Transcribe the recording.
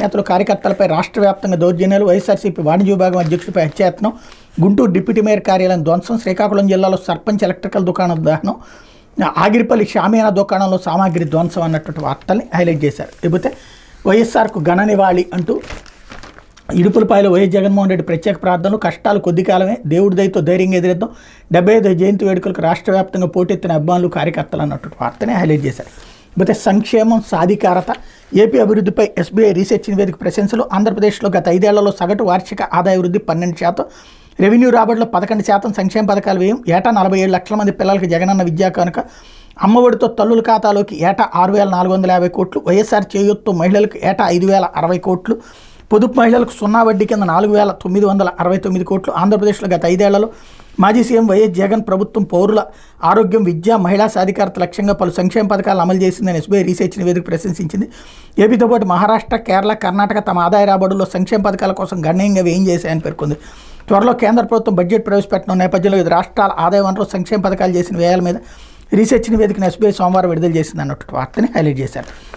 నేతలు కార్యకర్తలపై రాష్ట్ర వ్యాప్తంగా దౌర్జన్యాలు వైఎస్ఆర్సీపీ వాణిజ్య విభాగం అధ్యక్షుడిపై హత్యాయత్నం గుంటూరు డిప్యూటీ మేయర్ కార్యాలయం ధ్వంసం శ్రీకాకుళం జిల్లాలో సర్పంచ్ ఎలక్ట్రికల్ దుకాణం దహనం ఆగిరిపల్లి షామియానా దుకాణంలో సామాగ్రి ధ్వంసం అన్నటువంటి వార్తల్ని హైలైట్ చేశారు లేకపోతే వైఎస్ఆర్కు ఘన నివాళి అంటూ ఇడుపులపాయలో వైఎస్ జగన్మోహన్ రెడ్డి ప్రత్యేక ప్రార్థనలు కష్టాలు కొద్ది కాలమే దేవుడి దయతో ధైర్యంగా ఎదురేద్దాం డెబ్బై ఐదు జయంతి వేడుకలకు రాష్ట్ర వ్యాప్తంగా పోటెత్తిన అభిమానులు కార్యకర్తలు అన్నటువంటి వార్తనే హైలైట్ చేశారు లేకపోతే సంక్షేమం సాధికారత ఏపీ అభివృద్ధిపై ఎస్బీఐ రీసెర్చ్ నివేదిక ప్రశంసలు ఆంధ్రప్రదేశ్లో గత ఐదేళ్లలో సగటు వార్షిక ఆదాయ వృద్ధి పన్నెండు శాతం రెవెన్యూ రాబడిలో పదకొండు శాతం సంక్షేమ పథకాలు వ్యయం ఏటా నలభై ఏడు లక్షల మంది పిల్లలకి జగనన్న విద్యా కనుక అమ్మఒడితో తల్లుల ఖాతాలోకి ఏటా ఆరు వేల నాలుగు వందల యాభై కోట్లు వైఎస్ఆర్ చేయూత్తో మహిళలకు ఏటా ఐదు వేల అరవై కోట్లు పొదుపు మహిళలకు సున్నా వడ్డీ కింద నాలుగు వేల తొమ్మిది వందల అరవై తొమ్మిది కోట్లు ఆంధ్రప్రదేశ్లో గత ఐదేళ్లలో మాజీ సీఎం వైఎస్ జగన్ ప్రభుత్వం పౌరుల ఆరోగ్యం విద్య మహిళా సాధికారత లక్ష్యంగా పలు సంక్షేమ పథకాలు అమలు చేసిందని ఎస్బీఐ రీసెర్చ్ నివేదిక ప్రశంసించింది ఏపీతో పాటు మహారాష్ట్ర కేరళ కర్ణాటక తమ ఆదాయ రాబడుల్లో సంక్షేమ పథకాల కోసం గణనీయంగా వ్యయం చేశాయని పేర్కొంది త్వరలో కేంద్ర ప్రభుత్వం బడ్జెట్ ప్రవేశపెట్టడం నేపథ్యంలో ఇది రాష్ట్రాల ఆదాయ వనరులు సంక్షేమ పథకాలు చేసిన వ్యయాల మీద రీసెర్చ్ నివేదికను ఎస్బీఐ సోమవారం విడుదల చేసింది అన్నట్టు వార్తని హైలైట్ చేశారు